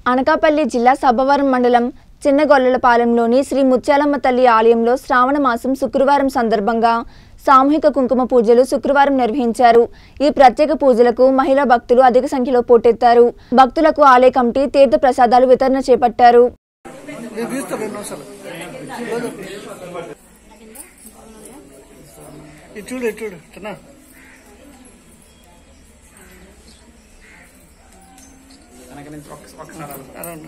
అనకాపల్లి జిల్లా సబ్బవరం మండలం చిన్నగొల్లలపాలెంలోని శ్రీ ముత్యాలమ్మ తల్లి ఆలయంలో శ్రావణ మాసం శుక్రవారం సందర్భంగా సామూహిక కుంకుమ పూజలు శుక్రవారం నిర్వహించారు ఈ ప్రత్యేక పూజలకు మహిళా భక్తులు అధిక సంఖ్యలో పోటెత్తారు భక్తులకు ఆలయ కమిటీ తీర్థ ప్రసాదాలు వితరణ చేపట్టారు నేను తీస్తా రెండు నిమిషాలు రోజు. ఇది చూడు ఇది చూడు చిన్న అలానే.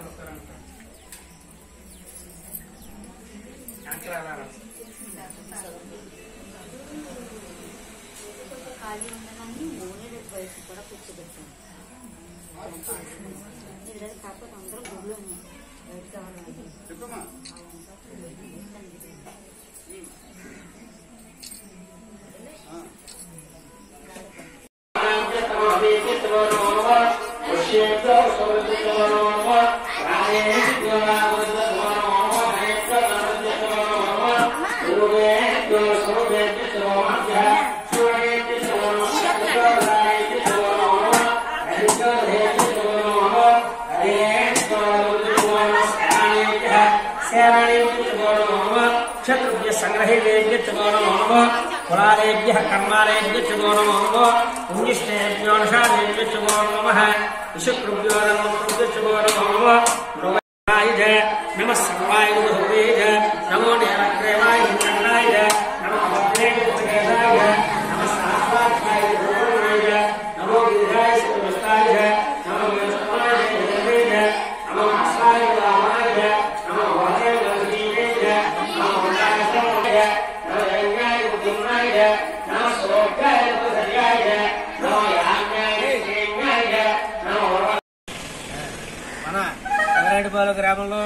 క్షత్రుభ్య సంగ్రహేభ్య నమో నమో కులాలేభ్య కర్మాలేభ్య నమో నమో పుణ్యశ్రేభ్యో నషాదేభ్య నమో నమ విషకృభ్యో నమో నమో నమో నమ సర్వాయ భూవేజ నమో నేరగ్రేవాయ కన్నాయ నమో భద్రేయ నమ సాత్వాయ భూవేజ నమో గిరిజాయ సమస్తాయ నమో విష్ణువాయ దేవేజ నమో అసాయ రామాయ నమో వాజయ గంధీవేజ నమో నాయకాయ నమో యంగాయ బుద్ధిమాయ నమో శ్లోకాయ ఉపసర్యాయ నమో యాజ్ఞాయ జ్ఞాయ నమో మన పెదనాయుడుపాలెం గ్రామంలో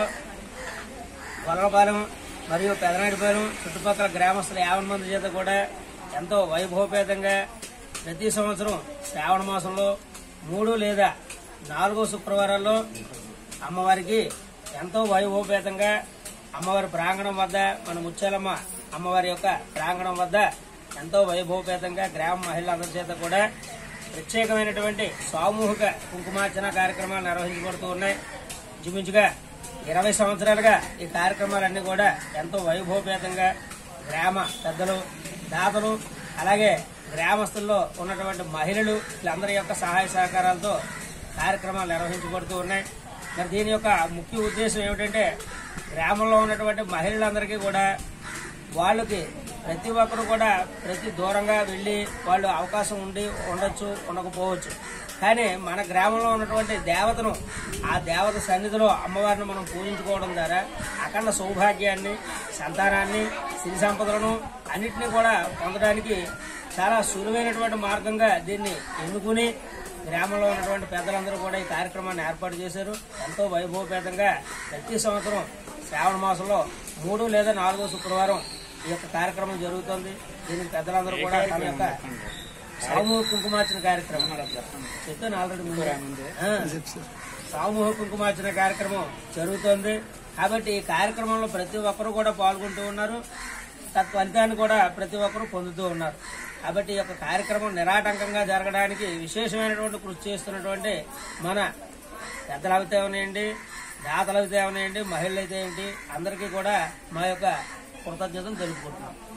వలలపాలెం మరియు పెదనాయుడుపాలెం చుట్టుపక్కల గ్రామస్తుల యాభై మంది చేత కూడా ఎంతో వైభవపేతంగా ప్రతి సంవత్సరం శ్రావణ మాసంలో మూడు లేదా నాలుగో శుక్రవారాల్లో అమ్మవారికి ఎంతో వైభవపేతంగా అమ్మవారి ప్రాంగణం వద్ద మన ముత్యాలమ్మ అమ్మవారి యొక్క ప్రాంగణం వద్ద ఎంతో వైభవపేతంగా గ్రామ మహిళలందరి చేత కూడా ప్రత్యేకమైనటువంటి సామూహిక కుంకుమార్చన కార్యక్రమాలు నిర్వహించబడుతూ ఉన్నాయి ఇంచుమించుగా ఇరవై సంవత్సరాలుగా ఈ కార్యక్రమాలన్నీ కూడా ఎంతో వైభవపేతంగా గ్రామ పెద్దలు దాతలు అలాగే గ్రామస్తుల్లో ఉన్నటువంటి మహిళలు వీళ్ళందరి యొక్క సహాయ సహకారాలతో కార్యక్రమాలు నిర్వహించబడుతూ ఉన్నాయి మరి దీని యొక్క ముఖ్య ఉద్దేశం ఏమిటంటే గ్రామంలో ఉన్నటువంటి మహిళలందరికీ కూడా వాళ్ళకి ప్రతి ఒక్కరు కూడా ప్రతి దూరంగా వెళ్ళి వాళ్ళు అవకాశం ఉండి ఉండొచ్చు ఉండకపోవచ్చు కానీ మన గ్రామంలో ఉన్నటువంటి దేవతను ఆ దేవత సన్నిధిలో అమ్మవారిని మనం పూజించుకోవడం ద్వారా అఖండ సౌభాగ్యాన్ని సంతానాన్ని సిరి సంపదలను అన్నిటినీ కూడా పొందడానికి చాలా సులువైనటువంటి మార్గంగా దీన్ని ఎన్నుకుని గ్రామంలో ఉన్నటువంటి పెద్దలందరూ కూడా ఈ కార్యక్రమాన్ని ఏర్పాటు చేశారు ఎంతో వైభవపేతంగా ప్రతి సంవత్సరం శ్రావణ మాసంలో మూడు లేదా నాలుగో శుక్రవారం ఈ యొక్క కార్యక్రమం జరుగుతుంది దీనికి పెద్దలందరూ కూడా తమ యొక్క సామూహిక కుంకుమార్చన కార్యక్రమం చెప్పాను ఆల్రెడీ ముందే ఆ, సామూహిక కుంకుమార్చన కార్యక్రమం జరుగుతోంది కాబట్టి ఈ కార్యక్రమంలో ప్రతి ఒక్కరు కూడా పాల్గొంటూ ఉన్నారు తత్ఫలితాన్ని కూడా ప్రతి ఒక్కరు పొందుతూ ఉన్నారు కాబట్టి ఈ యొక్క కార్యక్రమం నిరాటంకంగా జరగడానికి విశేషమైనటువంటి కృషి చేస్తున్నటువంటి మన పెద్దలు అయితే ఉన్నాయండి దాతలు అయితే ఉన్నాయండి మహిళలు అయితే ఏంటి అందరికీ కూడా మా యొక్క కృతజ్ఞతలు తెలుపుకుంటున్నాం